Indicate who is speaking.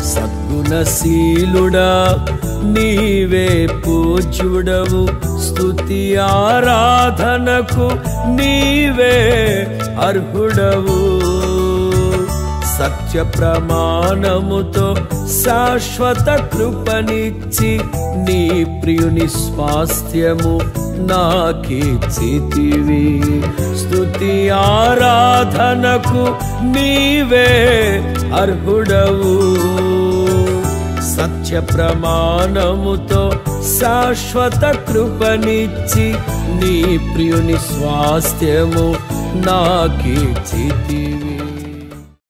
Speaker 1: సద్గుణశీలుడా నీవే పూజ్యుడవు స్తుతి ఆరాధనకు నీవే అర్హుడవు సత్య ప్రమాణముతో శాశ్వత కృపనిచ్చి నీ ప్రియుని స్వాస్థ్యము నాకిచ్చితివి స్తుతి ఆరాధనకు నీవే అర్హుడవు సత్య ప్రమాణముతో శాశ్వత కృపనిచ్చి నీ ప్రియుని స్వాస్థ్యము నాకిచ్చితివి